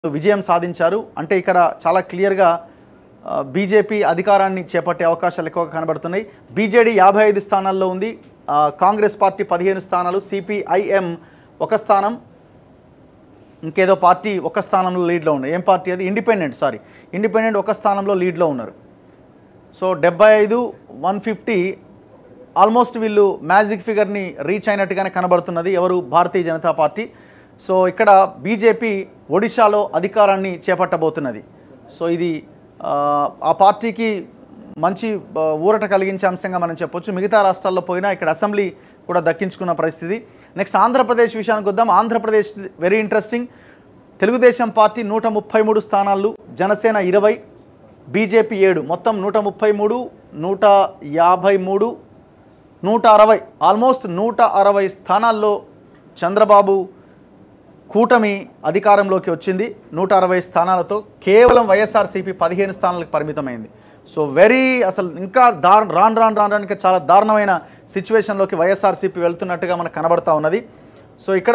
విజయం సాధించారు అంటే ఇక్కడ చాలా క్లియర్గా ఆ, బీజేపీ అధికారాన్ని చేపట్టే అవకాశాలు ఎక్కువగా కనబడుతున్నాయి బీజేడీ యాభై ఐదు స్థానాల్లో ఉంది ఆ, కాంగ్రెస్ పార్టీ పదిహేను స్థానాలు సిపిఐఎం ఒక స్థానం ఇంకేదో పార్టీ ఒక స్థానంలో లీడ్లో ఉన్నాయి ఏం పార్టీ అది ఇండిపెండెంట్ సారీ ఇండిపెండెంట్ ఒక స్థానంలో లీడ్లో ఉన్నారు సో డెబ్బై ఐదు వన్ ఫిఫ్టీ ఆల్మోస్ట్ వీళ్ళు మ్యాజిక్ ఫిగర్ని రీచ్ అయినట్టుగానే కనబడుతున్నది ఎవరు భారతీయ జనతా పార్టీ సో ఇక్కడ బీజేపీ ఒడిశాలో అధికారాన్ని చేపట్టబోతున్నది సో ఇది ఆ, ఆ పార్టీకి మంచి ఆ, ఊరట కలిగించే అంశంగా మనం చెప్పొచ్చు మిగతా రాష్ట్రాల్లో పోయినా ఇక్కడ అసెంబ్లీ కూడా దక్కించుకున్న పరిస్థితి నెక్స్ట్ ఆంధ్రప్రదేశ్ విషయానికి వద్దాం Andhra Pradesh very interesting Telugu Desam party నూట ముప్పై మూడు స్థానాలు జనసేన ఇరవై బీజేపీ ఏడు మొత్తం నూట ముప్పై మూడు నూట యాభై మూడు నూట అరవై ఆల్మోస్ట్ నూట అరవై స్థానాల్లో చంద్రబాబు కూటమి అధికారంలోకి వచ్చింది నూట అరవై స్థానాలతో కేవలం వైఎస్ఆర్సీపీ పదిహేను స్థానాలకు పరిమితమైంది సో వెరీ అసలు ఇంకా దారు రాను రాను రాను రాను ఇంకా చాలా దారుణమైన సిచ్యువేషన్లోకి వైఎస్ఆర్సీపీ వెళ్తున్నట్టుగా మనకు కనబడతా ఉన్నది సో ఇక్కడ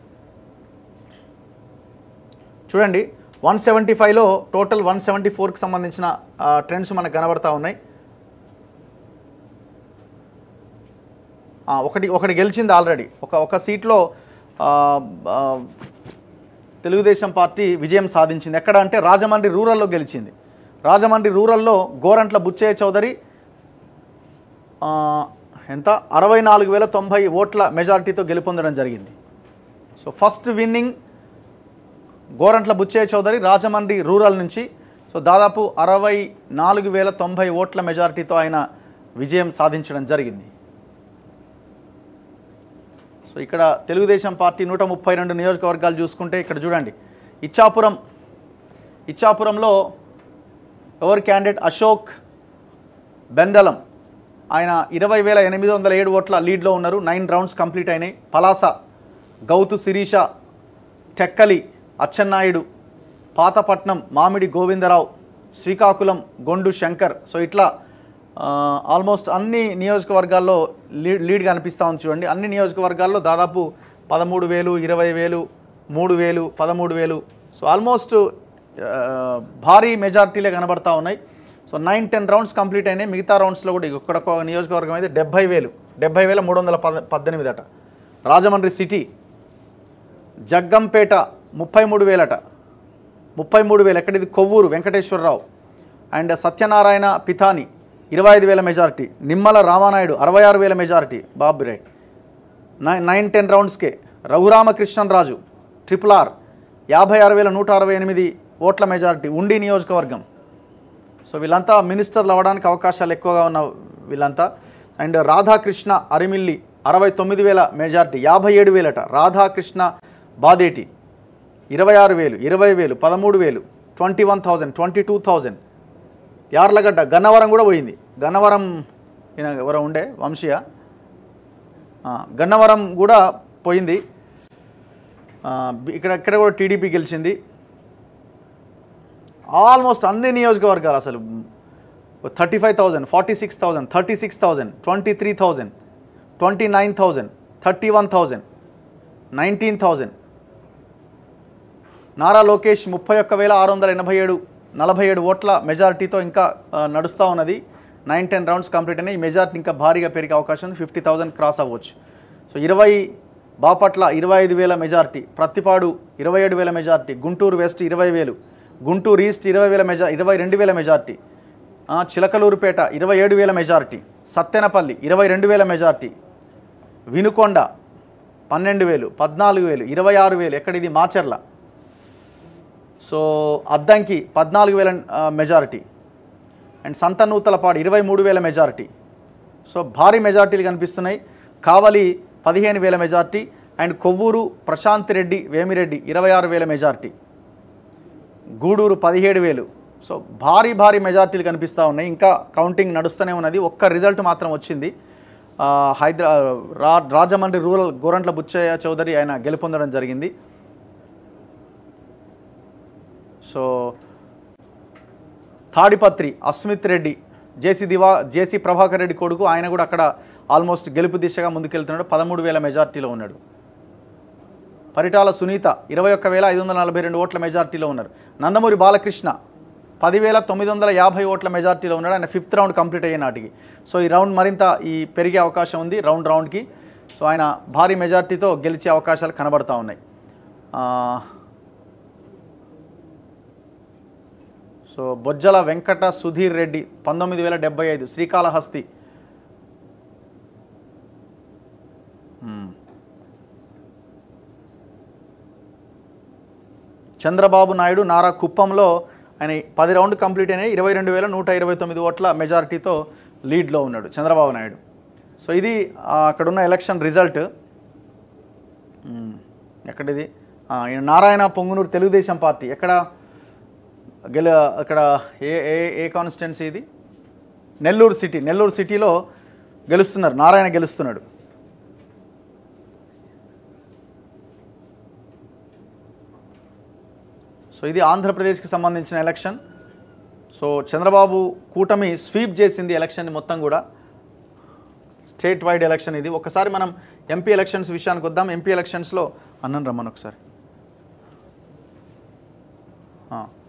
చూడండి వన్ సెవెంటీ ఫైవ్లో టోటల్ వన్ సెవెంటీ ఫోర్కి సంబంధించిన ట్రెండ్స్ మనకు కనబడతా ఉన్నాయి ఆ, ఒకటి ఒకటి గెలిచింది ఆల్రెడీ ఒక ఒక సీట్లో ఆ, ఆ, తెలుగుదేశం పార్టీ విజయం సాధించింది ఎక్కడ అంటే రాజమండ్రి రూరల్లో గెలిచింది రాజమండ్రి రూరల్లో గోరంట్ల బుచ్చయ్య చౌదరి ఆ, ఎంత అరవై నాలుగు వేల తొంభై ఓట్ల మెజారిటీతో గెలుపొందడం జరిగింది so first winning Gorantla Butchaiah Chowdary Rajahmundry rural నుంచి సో దాదాపు అరవై నాలుగు వేల తొంభై ఓట్ల మెజారిటీతో ఆయన విజయం సాధించడం జరిగింది సో ఇక్కడ తెలుగుదేశం పార్టీ నూట ముప్పై రెండు నియోజకవర్గాలు చూసుకుంటే ఇక్కడ చూడండి ఇచ్చాపురం ఇచ్చాపురంలో ఎవరు క్యాండిడేట్ అశోక్ బెందలం ఆయన ఇరవై వేల ఎనిమిది వందల ఏడు ఓట్ల లీడ్లో ఉన్నారు నైన్ రౌండ్స్ కంప్లీట్ అయినాయి పలాస గౌతు శిరీష టెక్కలి అచ్చెన్నాయుడు పాతపట్నం మామిడి గోవిందరావు శ్రీకాకుళం గొండు శంకర్ సో ఇట్లా ఆల్మోస్ట్ అన్ని నియోజకవర్గాల్లో లీడ్ లీడ్ కనిపిస్తూ ఉంది చూడండి అన్ని నియోజకవర్గాల్లో దాదాపు పదమూడు వేలు ఇరవై వేలు మూడు వేలు పదమూడు వేలు సో ఆల్మోస్ట్ భారీ మెజార్టీలే కనబడతా ఉన్నాయి so nine ten rounds complete అయినాయి మిగతా రౌండ్స్లో కూడా ఇక్కడ ఒక నియోజకవర్గం అయితే డెబ్బై వేలు డెబ్బై వేల మూడు వందల పద పద్దెనిమిది అట రాజమండ్రి సిటీ జగ్గంపేట ముప్పై మూడు వేలట ముప్పై మూడు వేలు ఎక్కడిది కొవ్వూరు వెంకటేశ్వరరావు అండ్ సత్యనారాయణ పితాని ఇరవై ఐదు వేల మెజారిటీ నిమ్మల రామానాయుడు అరవై ఆరు వేల majority Babu right nine nine ten రౌండ్స్కే రఘురామకృష్ణరాజు ట్రిపుల్ ఆర్ యాభై ఆరు వేల నూట అరవై ఎనిమిది ఓట్ల మెజారిటీ ఉండి నియోజకవర్గం సో వీళ్ళంతా మినిస్టర్లు అవ్వడానికి అవకాశాలు ఎక్కువగా ఉన్న వీళ్ళంతా అండ్ రాధాకృష్ణ అరిమిల్లి అరవై తొమ్మిది వేల మెజార్టీ యాభై ఏడు వేలట రాధాకృష్ణ బాదేటి ఇరవై ఆరు వేలు ఇరవై వేలు పదమూడు వేలు twenty one thousand twenty two thousand Yarlagadda Gannavaram కూడా పోయింది గన్నవరం ఈయన ఎవరో ఉండే వంశీయ ఆ, గన్నవరం కూడా పోయింది ఆ, బి- ఇక్కడ ఇక్కడ కూడా టీడీపీ గెలిచింది ఆల్మోస్ట్ అన్ని నియోజకవర్గాలు అసలు thirty five thousand forty six thousand thirty six thousand twenty three thousand twenty nine thousand thirty one thousand nineteen thousand Nara Lokesh ముప్పై ఒక్క వేల ఆరు వందల ఎనభై ఏడు నలభై ఏడు ఓట్ల మెజారిటీతో ఇంకా ఆ, నడుస్తూ ఉన్నది నైన్ టెన్ రౌండ్స్ కంప్లీట్ అయినాయి ఈ మెజారిటీ ఇంకా భారీగా పెరిగే అవకాశం ఉంది ఫిఫ్టీ థౌజండ్ క్రాస్ అవ్వచ్చు సో ఇరవై బాపట్ల ఇరవై ఐదు వేల మెజారిటీ ప్రత్తిపాడు ఇరవై ఏడు వేల మెజారిటీ గుంటూరు వెస్ట్ ఇరవై వేలు గుంటూరు ఈస్ట్ ఇరవై వేల మెజా ఇరవై రెండు వేల మెజారిటీ ఆ, చిలకలూరుపేట ఇరవై ఏడు వేల మెజారిటీ సత్తెనపల్లి ఇరవై రెండు వేల మెజారిటీ వినుకొండ పన్నెండు వేలు పద్నాలుగు వేలు ఇరవై ఆరు వేలు ఎక్కడిది మాచర్ల సో అద్దంకి పద్నాలుగు వేల ఆ, మెజారిటీ అండ్ సంతనూతలపాడు ఇరవై మూడు వేల మెజారిటీ సో భారీ మెజారిటీలు కనిపిస్తున్నాయి కావలి పదిహేను వేల మెజారిటీ అండ్ కొవ్వూరు ప్రశాంత్ రెడ్డి వేమిరెడ్డి ఇరవై ఆరు వేల మెజారిటీ గూడూరు పదిహేడు వేలు సో భారీ భారీ మెజార్టీలు కనిపిస్తూ ఉన్నాయి ఇంకా కౌంటింగ్ నడుస్తూనే ఉన్నది ఒక్క రిజల్ట్ మాత్రం వచ్చింది ఆ, హైదరా రా రాజమండ్రి రూరల్ గోరంట్ల బుచ్చయ్య చౌదరి ఆయన గెలుపొందడం జరిగింది సో తాడిపత్రి అస్మిత్ రెడ్డి జేసీ దివా జేసీ ప్రభాకర్ రెడ్డి కొడుకు ఆయన కూడా అక్కడ ఆల్మోస్ట్ గెలుపు దిశగా ముందుకెళ్తున్నాడు పదమూడు వేల మెజార్టీలో ఉన్నాడు పరిటాల సునీత ఇరవై ఒక్క వేల ఐదు వందల నలభై రెండు ఓట్ల మెజార్టీలో ఉన్నారు నందమూరి బాలకృష్ణ పదివేల తొమ్మిది వందల యాభై ఓట్ల మెజార్టీలో ఉన్నాడు ఆయన ఫిఫ్త్ రౌండ్ కంప్లీట్ అయ్యే నాటికి సో ఈ రౌండ్ మరింత ఈ పెరిగే అవకాశం ఉంది రౌండ్ రౌండ్కి సో ఆయన భారీ మెజార్టీతో గెలిచే అవకాశాలు కనబడతా ఉన్నాయి ఆ, సో బొజ్జల వెంకట సుధీర్ రెడ్డి పంతొమ్మిది వేల డెబ్బై ఐదు శ్రీకాళహస్తి మ్మ్. చంద్రబాబు నాయుడు నారా కుప్పంలో ఆయన పది రౌండ్ కంప్లీట్ అయినాయి ఇరవై రెండు వేల నూట ఇరవై తొమ్మిది ఓట్ల మెజారిటీతో లీడ్లో ఉన్నాడు చంద్రబాబు నాయుడు సో ఇది ఆ, అక్కడున్న ఎలక్షన్ రిజల్ట్ మ్మ్. ఎక్కడిది ఆ, ఈయన నారాయణ పొంగునూరు తెలుగుదేశం పార్టీ ఎక్కడ గెల అక్కడ ఏ ఏ ఏ కాన్స్టిట్యున్సీ ఇది నెల్లూరు సిటీ నెల్లూరు సిటీలో గెలుస్తున్నారు నారాయణ గెలుస్తున్నాడు సో ఇది ఆంధ్రప్రదేశ్కి సంబంధించిన ఎలక్షన్ సో చంద్రబాబు కూటమి స్వీప్ చేసింది ఎలక్షన్ మొత్తం కూడా స్టేట్ వైడ్ ఎలక్షన్ ఇది ఒకసారి మనం ఎంపీ ఎలక్షన్స్ విషయానికి వద్దాం ఎంపీ ఎలక్షన్స్లో అన్నం రమ్మని ఒకసారి ఆ.